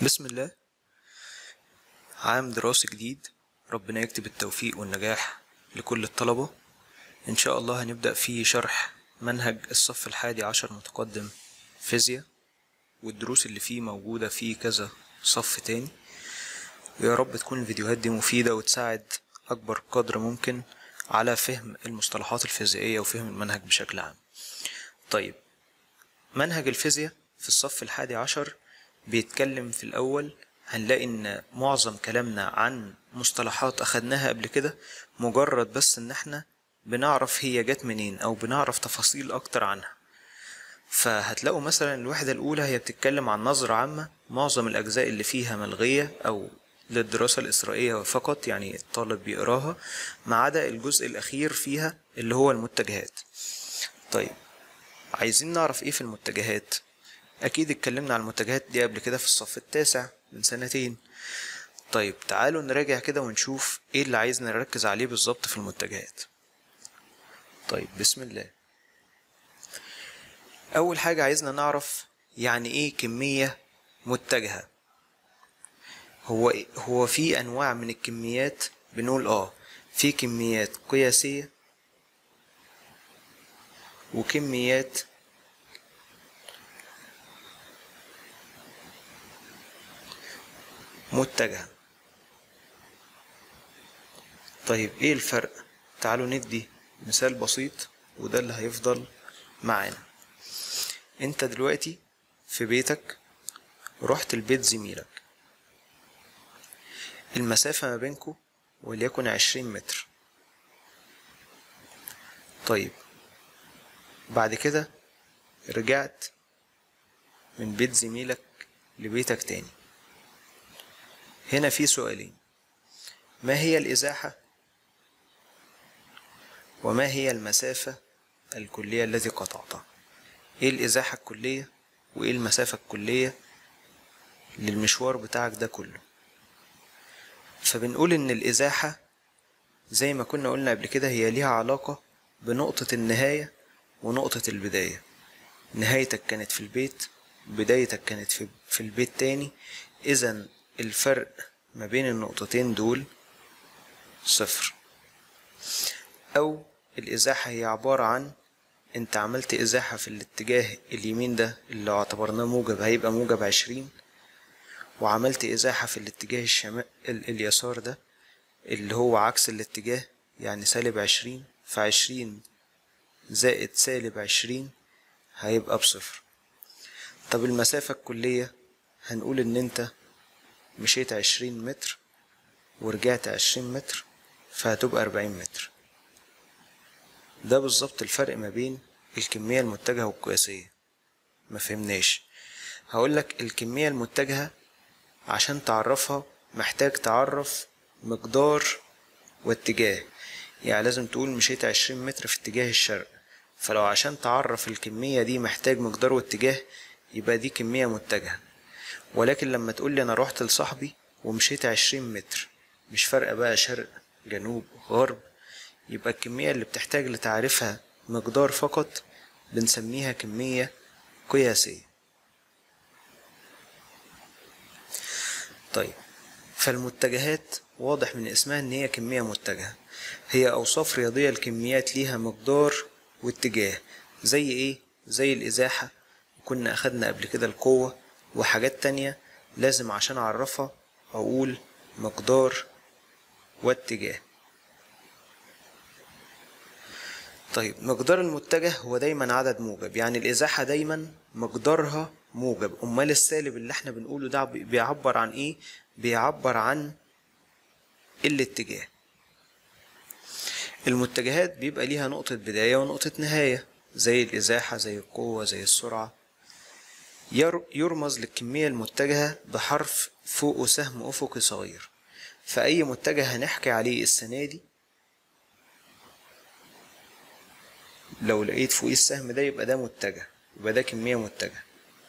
بسم الله عام دراسي جديد ربنا يكتب التوفيق والنجاح لكل الطلبة إن شاء الله هنبدأ فيه شرح منهج الصف الحادي عشر متقدم فيزياء والدروس اللي فيه موجودة في كذا صف تاني ويا رب تكون الفيديوهات دي مفيدة وتساعد أكبر قدر ممكن على فهم المصطلحات الفيزيائية وفهم المنهج بشكل عام طيب منهج الفيزياء في الصف الحادي عشر بيتكلم في الأول هنلاقي إن معظم كلامنا عن مصطلحات أخدناها قبل كده مجرد بس إن إحنا بنعرف هي جت منين أو بنعرف تفاصيل أكتر عنها فهتلاقوا مثلا الوحدة الأولى هي بتتكلم عن نظرة عامة معظم الأجزاء اللي فيها ملغية أو للدراسة الإسرائيلية فقط يعني الطالب بيقراها ما عدا الجزء الأخير فيها اللي هو المتجهات طيب عايزين نعرف إيه في المتجهات أكيد اتكلمنا عن المتجهات دي قبل كده في الصف التاسع من سنتين طيب تعالوا نراجع كده ونشوف ايه اللي عايزنا نركز عليه بالظبط في المتجهات طيب بسم الله أول حاجة عايزنا نعرف يعني ايه كمية متجهة هو إيه؟ هو في أنواع من الكميات بنقول اه في كميات قياسية وكميات متجهة طيب ايه الفرق تعالوا ندي مثال بسيط وده اللي هيفضل معانا انت دلوقتي في بيتك رحت البيت زميلك المسافة ما بينكو وليكن عشرين متر طيب بعد كده رجعت من بيت زميلك لبيتك تاني هنا في سؤالين ما هي الإزاحة وما هي المسافة الكلية التي قطعتها ايه الإزاحة الكلية وايه المسافة الكلية للمشوار بتاعك ده كله فبنقول ان الإزاحة زي ما كنا قلنا قبل كده هي ليها علاقة بنقطة النهاية ونقطة البداية نهايتك كانت في البيت بدايتك كانت في, في البيت تاني إذا الفرق ما بين النقطتين دول صفر أو الإزاحة هي عبارة عن أنت عملت إزاحة في الاتجاه اليمين ده اللي لو اعتبرناه موجب هيبقى موجب عشرين وعملت إزاحة في الاتجاه الشمال اليسار ده اللي هو عكس الاتجاه يعني سالب عشرين فعشرين زائد سالب عشرين هيبقى بصفر طب المسافة الكلية هنقول إن أنت مشيت عشرين متر ورجعت عشرين متر فهتبقى أربعين متر ده بالظبط الفرق ما بين الكمية المتجهة والقياسية ما فهمناش هقولك الكمية المتجهة عشان تعرفها محتاج تعرف مقدار واتجاه يعني لازم تقول مشيت عشرين متر في اتجاه الشرق فلو عشان تعرف الكمية دي محتاج مقدار واتجاه يبقى دي كمية متجهة ولكن لما تقول لي انا رحت لصاحبي ومشيت عشرين متر مش فارقة بقى شرق جنوب غرب يبقى الكمية اللي بتحتاج لتعريفها مقدار فقط بنسميها كمية قياسية طيب فالمتجهات واضح من اسمها ان هي كمية متجهة هي اوصاف رياضية الكميات ليها مقدار واتجاه زي ايه زي الازاحة كنا اخدنا قبل كده القوة وحاجات تانية لازم عشان أعرفها أقول مقدار واتجاه طيب مقدار المتجه هو دايما عدد موجب يعني الإزاحة دايما مقدارها موجب أمال السالب اللي احنا بنقوله ده بيعبر عن إيه؟ بيعبر عن الاتجاه المتجهات بيبقى ليها نقطة بداية ونقطة نهاية زي الإزاحة زي القوة زي السرعة يرمز للكمية المتجهة بحرف فوقه سهم أفقي صغير فأي متجه هنحكي عليه السنة دي لو لقيت فوقيه السهم ده يبقى ده متجه يبقى ده كمية متجهة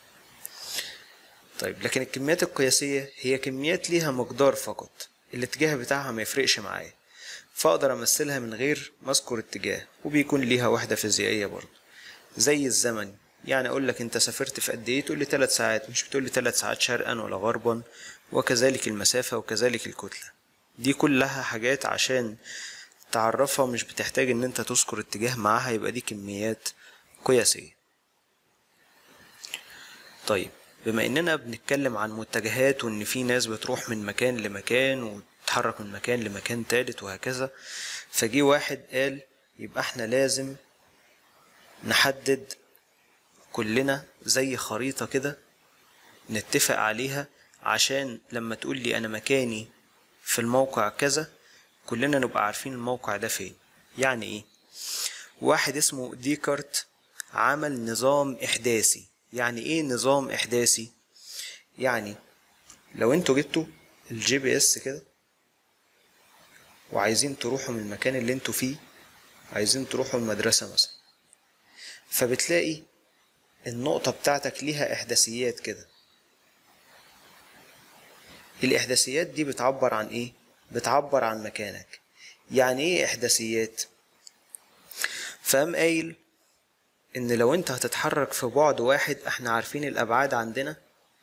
طيب لكن الكميات القياسية هي كميات ليها مقدار فقط الاتجاه بتاعها ما يفرقش معايا فأقدر أمثلها من غير ما أذكر اتجاه وبيكون ليها وحدة فيزيائية برضه زي الزمن يعني اقول لك انت سافرت في قد ايه تقول لي 3 ساعات مش بتقول لي 3 ساعات شرقا ولا غربا وكذلك المسافة وكذلك الكتلة دي كلها حاجات عشان تعرفها مش بتحتاج ان انت تذكر اتجاه معاها يبقى دي كميات قياسية طيب بما اننا بنتكلم عن متجهات وان في ناس بتروح من مكان لمكان وتتحرك من مكان لمكان تالت وهكذا فجي واحد قال يبقى احنا لازم نحدد كلنا زي خريطة كده نتفق عليها عشان لما تقول لي انا مكاني في الموقع كذا كلنا نبقى عارفين الموقع ده فين يعني ايه واحد اسمه ديكارت عمل نظام احداثي يعني ايه نظام احداثي يعني لو انتوا جبتوا الجي بي اس كده وعايزين تروحوا من المكان اللي انتوا فيه عايزين تروحوا المدرسة مثلا فبتلاقي النقطة بتاعتك ليها إحداثيات كده الإحداثيات دي بتعبر عن إيه؟ بتعبر عن مكانك يعني إيه إحداثيات؟ فقام قايل إن لو أنت هتتحرك في بعد واحد إحنا عارفين الأبعاد عندنا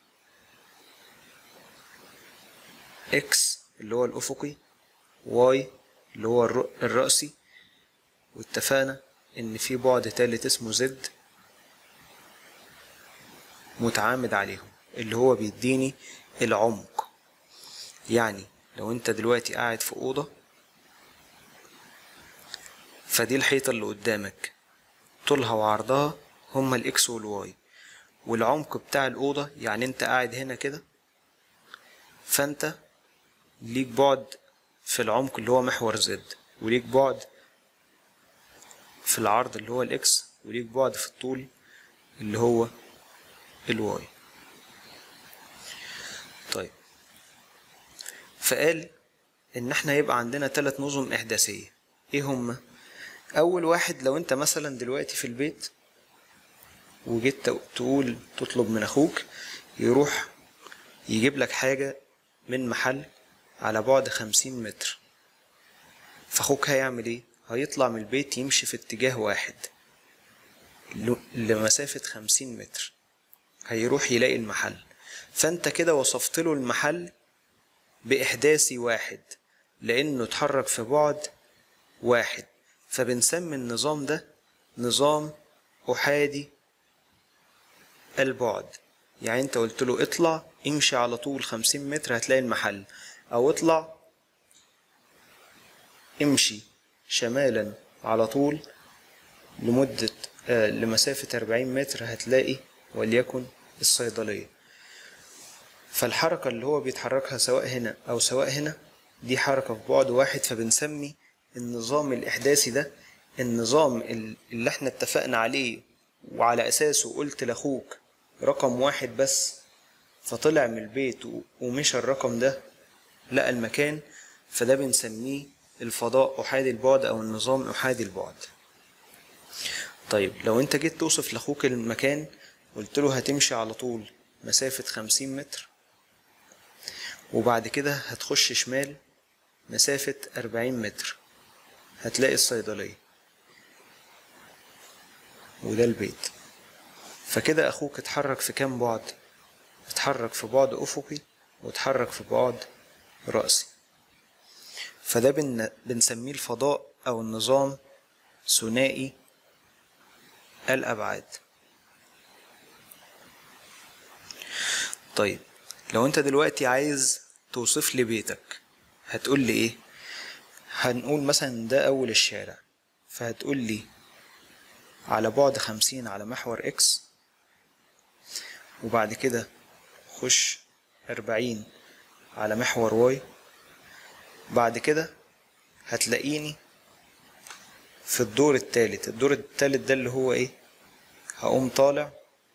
إكس اللي هو الأفقي واي اللي هو الر- الرأسي واتفقنا إن في بعد تالت اسمه زد متعامد عليهم اللي هو بيديني العمق يعني لو انت دلوقتي قاعد في أوضة فدي الحيطة اللي قدامك طولها وعرضها هما الإكس والواي والعمق بتاع الأوضة يعني انت قاعد هنا كده فانت ليك بعد في العمق اللي هو محور زد وليك بعد في العرض اللي هو الإكس وليك بعد في الطول اللي هو الواي طيب فقال ان احنا يبقى عندنا ثلاث نظم احداثيه ايه هما اول واحد لو انت مثلا دلوقتي في البيت وجيت تقول تطلب من اخوك يروح يجيب لك حاجه من محل على بعد خمسين متر فاخوك هيعمل ايه هيطلع من البيت يمشي في اتجاه واحد ل- لمسافة خمسين متر هيروح يلاقي المحل فانت كده وصفت له المحل بإحداثي واحد لأنه اتحرك في بعد واحد فبنسمي النظام ده نظام أحادي البعد يعني انت قلت له اطلع امشي على طول خمسين متر هتلاقي المحل او اطلع امشي شمالا على طول لمدة آه لمسافة أربعين متر هتلاقي وليكن الصيدلية فالحركة اللي هو بيتحركها سواء هنا أو سواء هنا دي حركة في بعد واحد فبنسمي النظام الإحداثي ده النظام ال- اللي احنا اتفقنا عليه وعلى أساسه قلت لأخوك رقم واحد بس فطلع من البيت و- ومشى الرقم ده لقى المكان فده بنسميه الفضاء أحادي البعد أو النظام أحادي البعد طيب لو انت جيت توصف لاخوك المكان قلت له هتمشي على طول مسافة خمسين متر وبعد كده هتخش شمال مسافة أربعين متر هتلاقي الصيدلية وده البيت فكده أخوك اتحرك في كام بعد اتحرك في بعد أفقي واتحرك في بعد رأسي فده بن... بنسميه الفضاء أو النظام ثنائي الأبعاد طيب لو انت دلوقتي عايز توصف لي بيتك هتقول لي ايه هنقول مثلا ده اول الشارع فهتقول لي على بعد خمسين على محور اكس وبعد كده خش أربعين على محور واي بعد كده هتلاقيني في الدور التالت الدور التالت ده اللي هو ايه هقوم طالع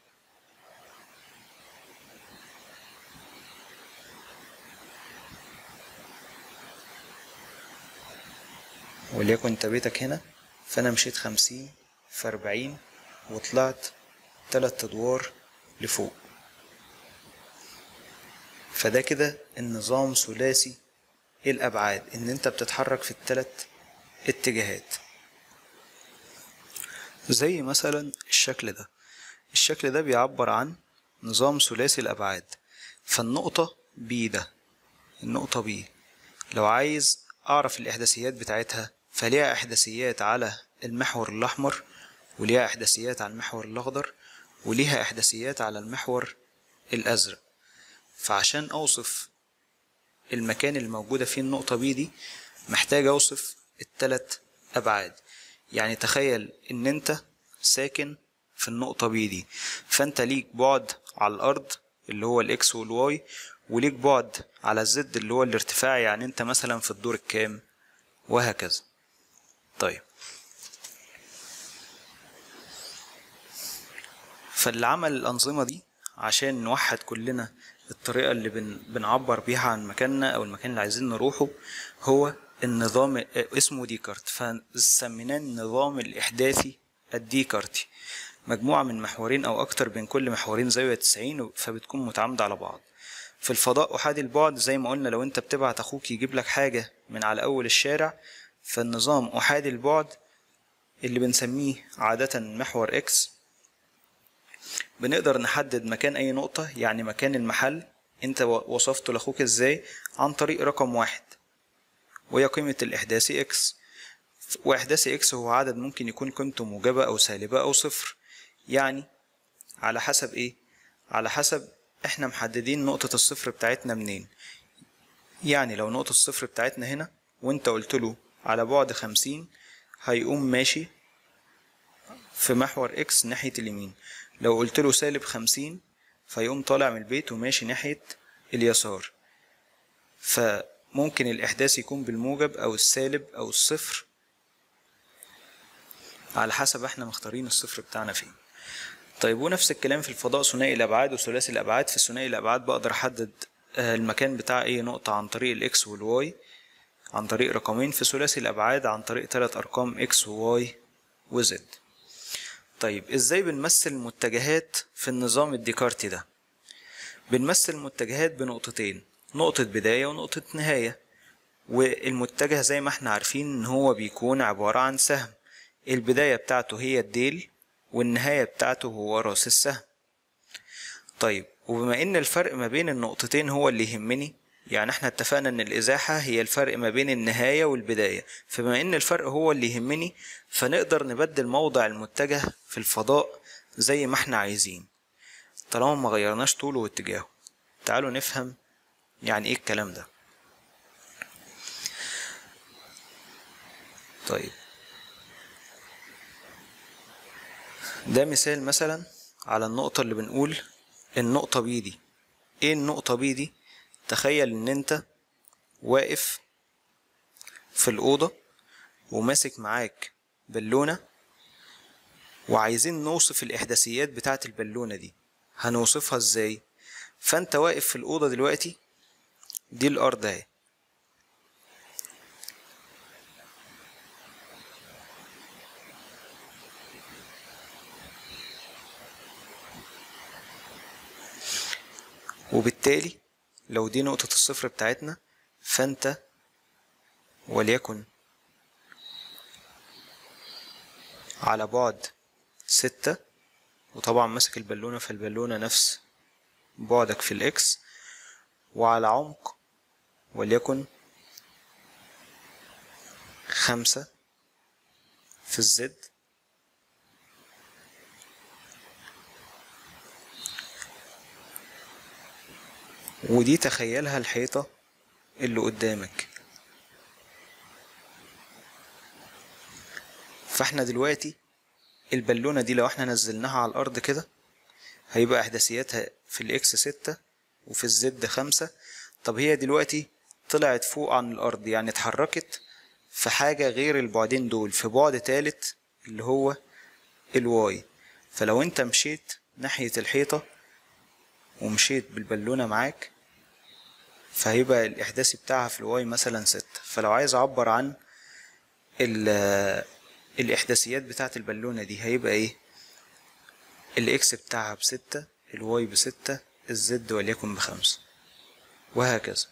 وليكن انت بيتك هنا فانا مشيت خمسين في أربعين وطلعت تلات ادوار لفوق فده كده النظام ثلاثي الابعاد ان انت بتتحرك في التلات اتجاهات زي مثلا الشكل ده الشكل ده بيعبر عن نظام ثلاثي الأبعاد فالنقطة بي ده النقطة بي لو عايز أعرف الإحداثيات بتاعتها فليها إحداثيات على المحور الأحمر وليها إحداثيات على المحور الأخضر وليها إحداثيات على المحور الأزرق فعشان أوصف المكان اللي موجودة فيه النقطة بي دي محتاج أوصف التلات أبعاد يعني تخيل إن أنت ساكن في النقطة بي دي فأنت ليك بعد على الأرض اللي هو الإكس والواي وليك بعد على الزد اللي هو الارتفاع يعني أنت مثلا في الدور الكام وهكذا طيب فاللي عمل الأنظمة دي عشان نوحد كلنا الطريقة اللي بن بنعبر بيها عن مكاننا أو المكان اللي عايزين نروحه هو النظام اسمه ديكارت فسميناه النظام الإحداثي الديكارتي مجموعة من محورين أو أكتر بين كل محورين زاوية 90 فبتكون متعامدة على بعض في الفضاء أحادي البعد زي ما قلنا لو أنت بتبعت أخوك يجيب لك حاجة من على أول الشارع فالنظام أحادي البعد اللي بنسميه عادة محور إكس بنقدر نحدد مكان أي نقطة يعني مكان المحل أنت وصفته لأخوك إزاي عن طريق رقم واحد وهي قيمة الإحداثي إكس وإحداثي إكس هو عدد ممكن يكون قيمته موجبة أو سالبة أو صفر يعني على حسب إيه؟ على حسب إحنا محددين نقطة الصفر بتاعتنا منين يعني لو نقطة الصفر بتاعتنا هنا وأنت قلت له على بعد خمسين هيقوم ماشي في محور إكس ناحية اليمين لو قلت له سالب خمسين فيقوم طالع من البيت وماشي ناحية اليسار فممكن الإحداث يكون بالموجب أو السالب أو الصفر على حسب احنا مختارين الصفر بتاعنا فين طيب ونفس الكلام في الفضاء ثنائي الأبعاد وثلاثي الأبعاد في ثنائي الأبعاد بقدر أحدد المكان بتاع أي نقطة عن طريق الإكس والواي عن طريق رقمين في ثلاثي الأبعاد عن طريق ثلاث أرقام إكس وواي وزد طيب ازاي بنمثل المتجهات في النظام الديكارتي ده بنمثل المتجهات بنقطتين نقطة بداية ونقطة نهاية والمتجه زي ما احنا عارفين ان هو بيكون عبارة عن سهم البداية بتاعته هي الديل والنهاية بتاعته هو راس السهم طيب وبما ان الفرق ما بين النقطتين هو اللي يهمني يعني احنا اتفقنا ان الازاحة هي الفرق ما بين النهاية والبداية فبما ان الفرق هو اللي يهمني فنقدر نبدل موضع المتجه في الفضاء زي ما احنا عايزين طالما ما غيرناش طوله واتجاهه تعالوا نفهم يعني ايه الكلام ده طيب ده مثال مثلا على النقطة اللي بنقول النقطة بي دي ايه النقطة بي دي تخيل ان انت واقف في الأوضة وماسك معاك بالونة وعايزين نوصف الإحداثيات بتاعة البالونة دي هنوصفها ازاي فانت واقف في الأوضة دلوقتي دي الأرض اهي وبالتالي لو دي نقطة الصفر بتاعتنا فانت وليكن على بعد ستة وطبعا ماسك البالونة فالبالونة نفس بعدك في الإكس وعلى عمق وليكن خمسة في الزد ودي تخيلها الحيطة اللي قدامك فاحنا دلوقتي البالونة دي لو احنا نزلناها على الأرض كده هيبقى إحداثياتها في الإكس ستة وفي الزد خمسة طب هي دلوقتي طلعت فوق عن الأرض يعني اتحركت في حاجة غير البعدين دول في بعد تالت اللي هو الواي فلو انت مشيت ناحية الحيطة ومشيت بالبالونة معاك فهيبقى الإحداثي بتاعها في الواي مثلا ستة فلو عايز أعبر عن الإحداثيات بتاعة البالونة دي هيبقى إيه الإكس بتاعها بستة الواي بستة الزد وليكن بخمسة وهكذا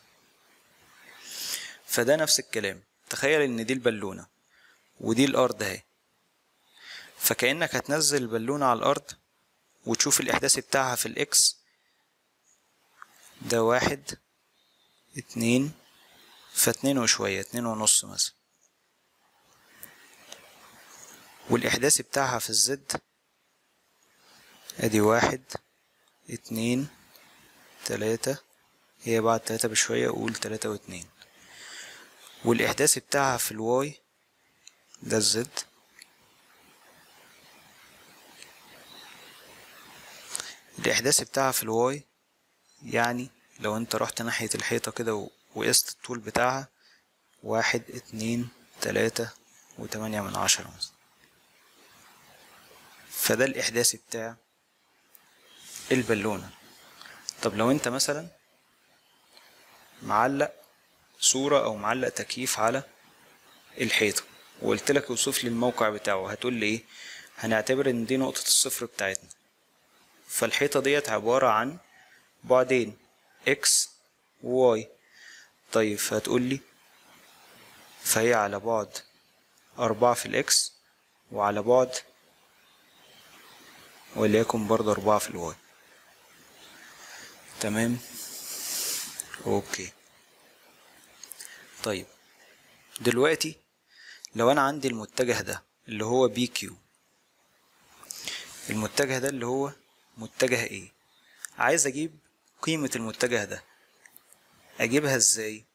فده نفس الكلام تخيل إن دي البالونة ودي الأرض أهي فكأنك هتنزل البالونة على الأرض وتشوف الإحداثي بتاعها في الإكس ده واحد اتنين فاتنين وشوية اتنين ونص مثلا والإحداثي بتاعها في الزد ادي واحد اتنين تلاتة هي بعد تلاتة بشوية قول تلاتة واتنين والإحداثي بتاعها في الواي ده الزد الإحداثي بتاعها في الواي يعني لو انت رحت ناحية الحيطة كده وقست الطول بتاعها واحد اتنين تلاتة وتمانية من عشرة مثلا فده الإحداثي بتاع البالونة طب لو انت مثلا معلق صورة أو معلق تكييف على الحيطة وقلت لك اوصف لي الموقع بتاعه هتقول لي ايه هنعتبر ان دي نقطة الصفر بتاعتنا فالحيطة ديت عبارة عن بعدين x و y طيب فهتقول لي فهي على بعد أربعة في الإكس وعلى بعد وليكن برضه أربعة في الواي تمام أوكي طيب دلوقتي لو أنا عندي المتجه ده اللي هو بي كيو المتجه ده اللي هو متجه ايه عايز اجيب قيمة المتجه ده اجيبها ازاي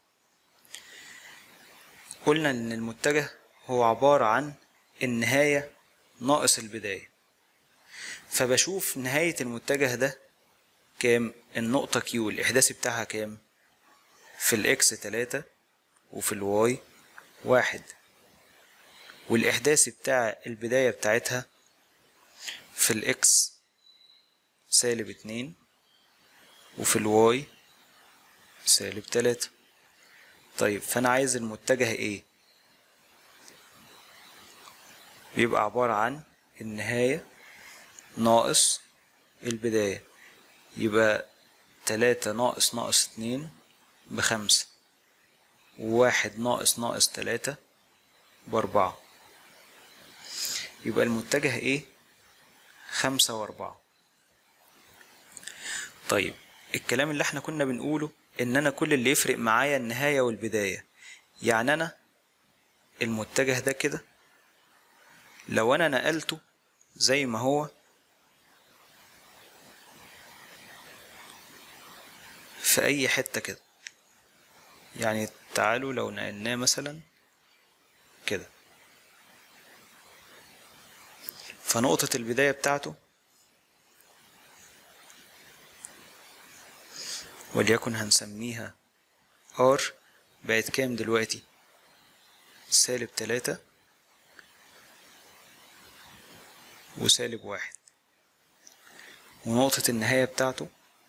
قلنا ان المتجه هو عبارة عن النهاية ناقص البداية فبشوف نهاية المتجه ده كام النقطة كيو الإحداثي بتاعها كام في الإكس تلاتة وفي الواي واحد والإحداثي بتاع البداية بتاعتها في الإكس سالب اتنين وفي الواي سالب تلاتة طيب فأنا عايز المتجه ايه بيبقى عبارة عن النهاية ناقص البداية يبقى تلاتة ناقص ناقص اتنين بخمسة وواحد ناقص ناقص تلاتة بأربعة يبقى المتجه ايه خمسة وأربعة طيب الكلام اللي احنا كنا بنقوله ان انا كل اللي يفرق معايا النهاية والبداية يعني انا المتجه ده كده لو انا نقلته زي ما هو في اي حتة كده يعني تعالوا لو نقلناه مثلا كده فنقطة البداية بتاعته وليكن هنسميها R بقت كام دلوقتي سالب تلاتة وسالب واحد ونقطة النهاية بتاعته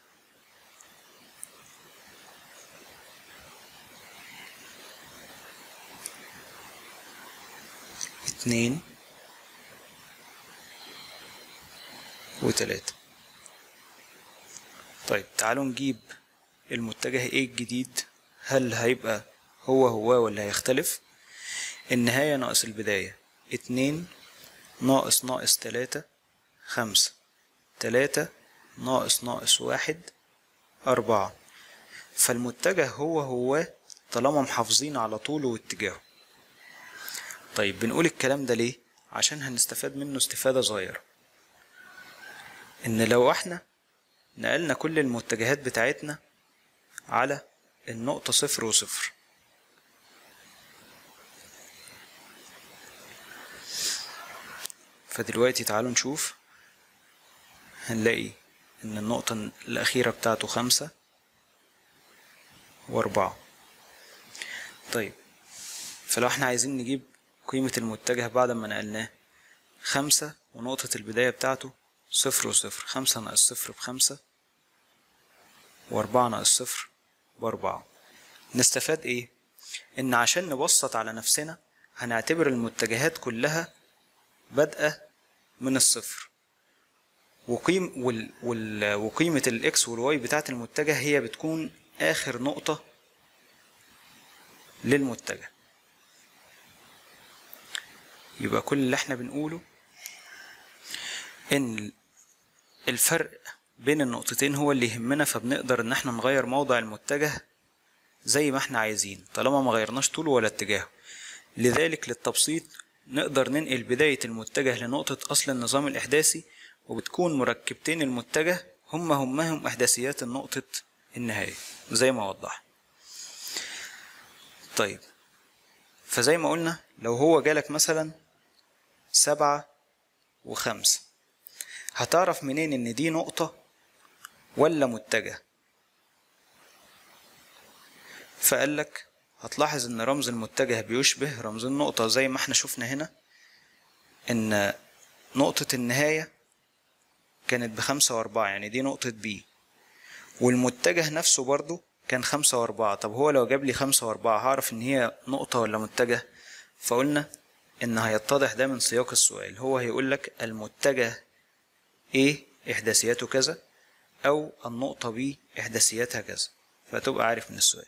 اتنين وتلاتة طيب تعالوا نجيب المتجه ايه الجديد هل هيبقى هو هو ولا هيختلف النهاية ناقص البداية اتنين ناقص ناقص تلاتة خمسة تلاتة ناقص ناقص واحد أربعة فالمتجه هو هو طالما محافظين على طوله واتجاهه طيب بنقول الكلام ده ليه عشان هنستفاد منه استفادة صغيرة ان لو احنا نقلنا كل المتجهات بتاعتنا على النقطة صفر وصفر فدلوقتي تعالوا نشوف هنلاقي ان النقطة الأخيرة بتاعته خمسة وأربعة طيب فلو احنا عايزين نجيب قيمة المتجه بعد ما نقلناه خمسة ونقطة البداية بتاعته صفر وصفر خمسة ناقص صفر بخمسة وأربعة ناقص صفر بأربعة نستفاد إيه؟ إن عشان نبسط على نفسنا هنعتبر المتجهات كلها بادئة من الصفر وقيم وال وال وقيمة الإكس والواي بتاعة المتجه هي بتكون آخر نقطة للمتجه يبقى كل اللي احنا بنقوله ان الفرق بين النقطتين هو اللي يهمنا فبنقدر ان احنا نغير موضع المتجه زي ما احنا عايزين طالما ما غيرناش طوله ولا اتجاهه لذلك للتبسيط نقدر ننقل بداية المتجه لنقطة أصل النظام الإحداثي وبتكون مركبتين المتجه هما همهم إحداثيات النقطة النهاية زي ما وضح طيب فزي ما قلنا لو هو جالك مثلا سبعة وخمسة هتعرف منين إن دي نقطة ولا متجه فقال لك هتلاحظ ان رمز المتجه بيشبه رمز النقطة زي ما احنا شفنا هنا ان نقطة النهاية كانت بخمسة واربعة يعني دي نقطة بي والمتجه نفسه برضو كان خمسة واربعة طب هو لو جاب لي خمسة واربعة هعرف ان هي نقطة ولا متجه فقلنا ان هيتضح ده من سياق السؤال هو هيقول لك المتجه ايه احداثياته كذا او النقطة بي احداثياتها كذا فتبقى عارف من السؤال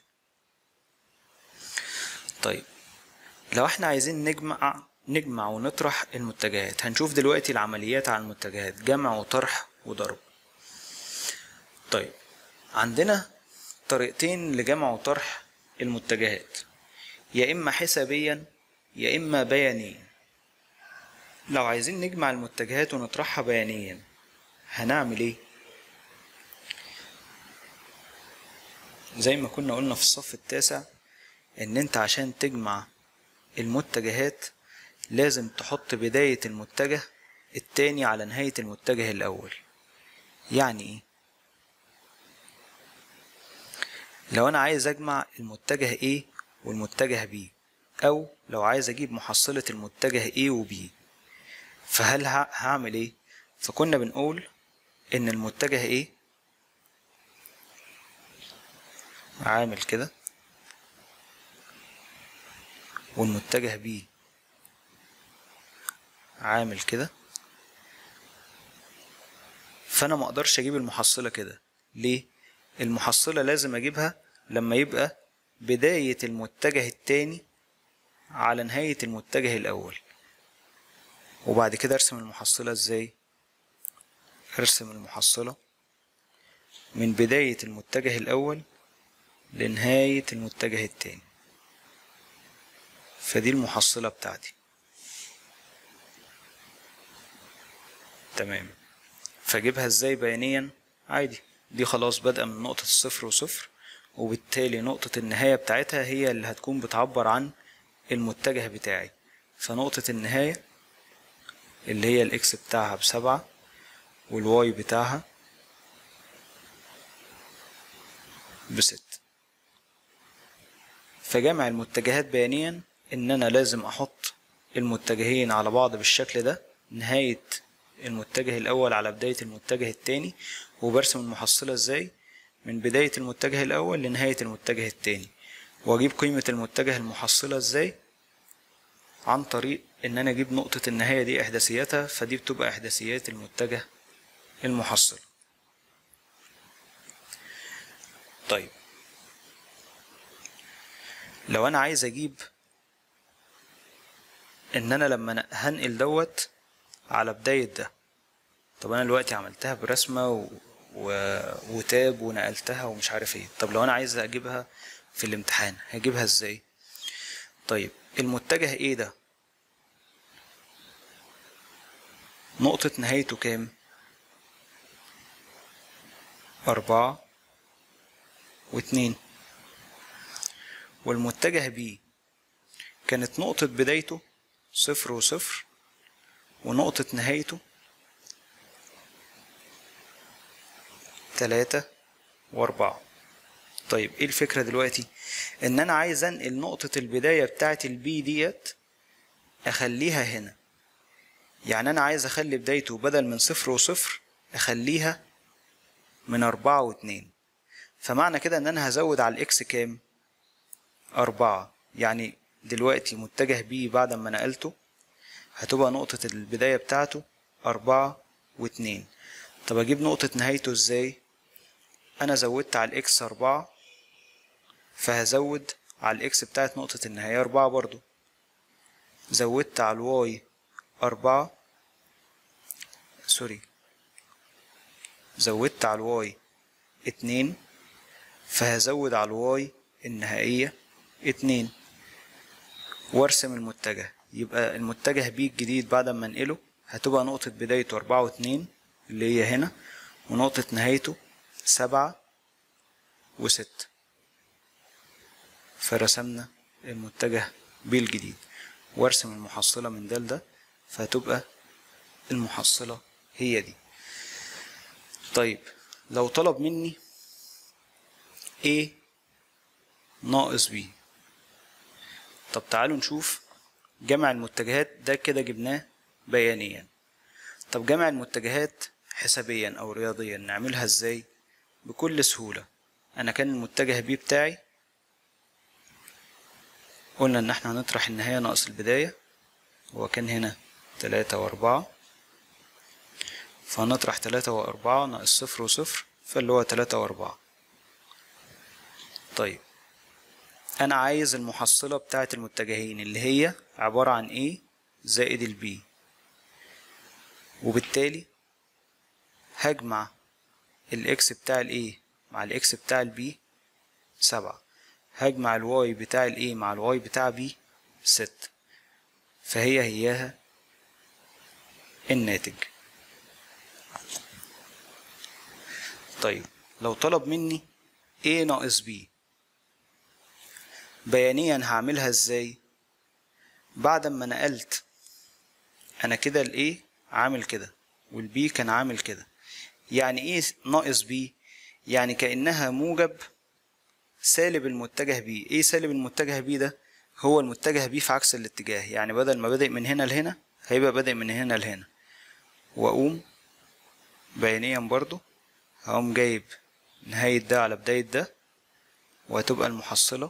طيب لو احنا عايزين نجمع نجمع ونطرح المتجهات هنشوف دلوقتي العمليات على المتجهات جمع وطرح وضرب طيب عندنا طريقتين لجمع وطرح المتجهات يا اما حسابيا يا اما بيانيا لو عايزين نجمع المتجهات ونطرحها بيانيا هنعمل ايه زي ما كنا قلنا في الصف التاسع ان انت عشان تجمع المتجهات لازم تحط بداية المتجه التاني على نهاية المتجه الأول يعني ايه؟ لو أنا عايز أجمع المتجه A والمتجه B أو لو عايز أجيب محصلة المتجه A و B فهل هعمل ايه؟ فكنا بنقول إن المتجه A عامل كده والمتجه بي عامل كده فانا ما اقدرش اجيب المحصله كده ليه المحصله لازم اجيبها لما يبقى بدايه المتجه التاني على نهايه المتجه الاول وبعد كده ارسم المحصله ازاي ارسم المحصله من بدايه المتجه الاول لنهايه المتجه التاني فدي المحصلة بتاعتي تمام فاجيبها ازاي بيانيا عادي دي خلاص بادئة من نقطة الصفر وصفر وبالتالي نقطة النهاية بتاعتها هي اللي هتكون بتعبر عن المتجه بتاعي فنقطة النهاية اللي هي الاكس بتاعها بسبعة والواي بتاعها بست فجمع المتجهات بيانيا ان انا لازم احط المتجهين على بعض بالشكل ده نهاية المتجه الاول على بداية المتجه التاني وبرسم المحصلة ازاي من بداية المتجه الاول لنهاية المتجه التاني واجيب قيمة المتجه المحصلة ازاي عن طريق ان انا اجيب نقطة النهاية دي احداثياتها فدي بتبقى احداثيات المتجه المحصل طيب لو انا عايز اجيب ان انا لما هنقل دوت على بداية ده طب انا دلوقتي عملتها برسمة و... و... وتاب ونقلتها ومش عارف ايه طب لو انا عايز اجيبها في الامتحان هجيبها ازاي طيب المتجه ايه ده نقطة نهايته كام أربعة واتنين والمتجه بي كانت نقطة بدايته صفر وصفر ونقطة نهايته تلاتة وأربعة طيب ايه الفكرة دلوقتي ان انا عايز انقل نقطة البداية بتاعة البي ديت اخليها هنا يعني انا عايز اخلي بدايته بدل من صفر وصفر اخليها من أربعة واتنين فمعنى كده ان انا هزود على الاكس كام أربعة يعني دلوقتي متجه بي بعد ما نقلته هتبقى نقطة البداية بتاعته أربعة واتنين طب أجيب نقطة نهايته إزاي؟ أنا زودت على الإكس أربعة فهزود على الإكس بتاعت نقطة النهاية أربعة برضو زودت على الواي أربعة سوري زودت على الواي اتنين فهزود على الواي النهائية اتنين وارسم المتجه يبقى المتجه بي الجديد بعد ما انقله هتبقى نقطة بدايته أربعة واتنين اللي هي هنا ونقطة نهايته سبعة وستة فرسمنا المتجه بي الجديد وارسم المحصلة من ده لده فهتبقى المحصلة هي دي طيب لو طلب مني A ناقص B طب تعالوا نشوف جمع المتجهات ده كده جبناه بيانيا طب جمع المتجهات حسابيا او رياضيا نعملها ازاي بكل سهولة انا كان المتجه بي بتاعي قلنا ان احنا هنطرح النهاية ناقص البداية هو كان هنا تلاتة واربعة فهنطرح تلاتة واربعة ناقص صفر وصفر فاللي هو تلاتة واربعة طيب انا عايز المحصلة بتاعة المتجهين اللي هي عبارة عن A زائد البي وبالتالي هجمع الاكس بتاع الاي مع الاكس بتاع البي سبعة هجمع الواي بتاع الاي مع الواي بتاع بي ستة فهي هياها الناتج طيب لو طلب مني a ناقص b بيانيا هعملها ازاي بعد ما نقلت انا كده الايه عامل كده والبي كان عامل كده يعني ايه ناقص بي يعني كانها موجب سالب المتجه بي ايه سالب المتجه بي ده هو المتجه بي في عكس الاتجاه يعني بدل ما بادئ من هنا لهنا هيبقى بادئ من هنا لهنا واقوم بيانيا برضو هقوم جايب نهاية ده على بداية ده وهتبقى المحصلة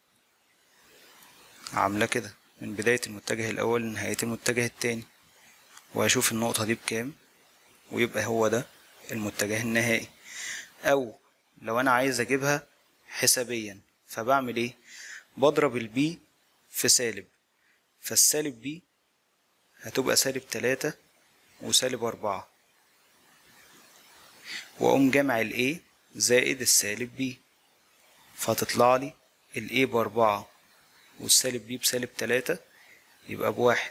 عاملة كده من بداية المتجه الأول لنهاية المتجه التاني وهشوف النقطة دي بكام ويبقى هو ده المتجه النهائي أو لو أنا عايز أجيبها حسابيا فبعمل إيه؟ بضرب البي في سالب فالسالب بي هتبقى سالب تلاتة وسالب أربعة وأقوم جمع الإيه زائد السالب بي فهتطلع لي الإيه بأربعة والسالب بي بسالب تلاتة يبقى بواحد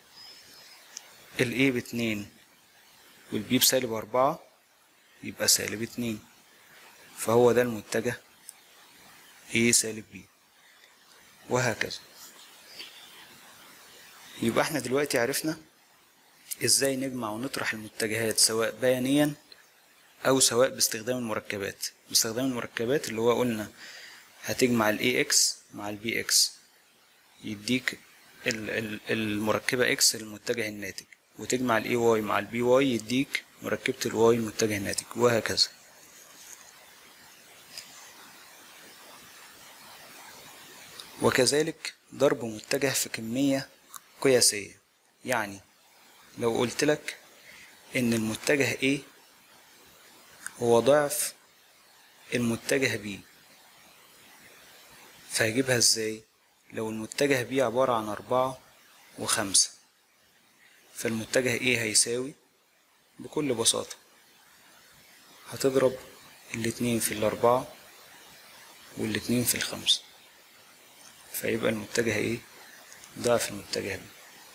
الايه باتنين والبي بسالب أربعة يبقى سالب اتنين فهو ده المتجه ايه سالب بي وهكذا يبقى احنا دلوقتي عرفنا ازاي نجمع ونطرح المتجهات سواء بيانيا او سواء باستخدام المركبات باستخدام المركبات اللي هو قلنا هتجمع الاي اكس مع البي اكس يديك المركبة اكس المتجه الناتج وتجمع الاي واي مع البي واي يديك مركبة الواي المتجه الناتج وهكذا وكذلك ضرب متجه في كمية قياسية يعني لو قلت لك ان المتجه A هو ضعف المتجه B فهجيبها ازاي لو المتجه B عبارة عن أربعة وخمسة فالمتجه A هيساوي بكل بساطة هتضرب الاتنين في الأربعة والاتنين في الخمسة فيبقى المتجه ايه ضعف المتجه B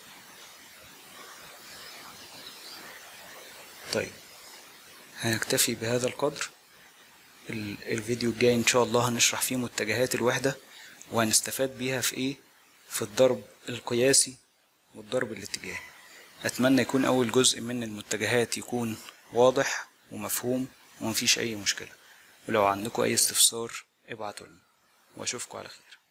طيب هنكتفي بهذا القدر الفيديو الجاي ان شاء الله هنشرح فيه متجهات الوحدة وهنستفاد بيها في ايه في الضرب القياسي والضرب الاتجاهي اتمنى يكون اول جزء من المتجهات يكون واضح ومفهوم ومفيش اي مشكلة ولو عندكم اي استفسار ابعتوا لنا واشوفكم على خير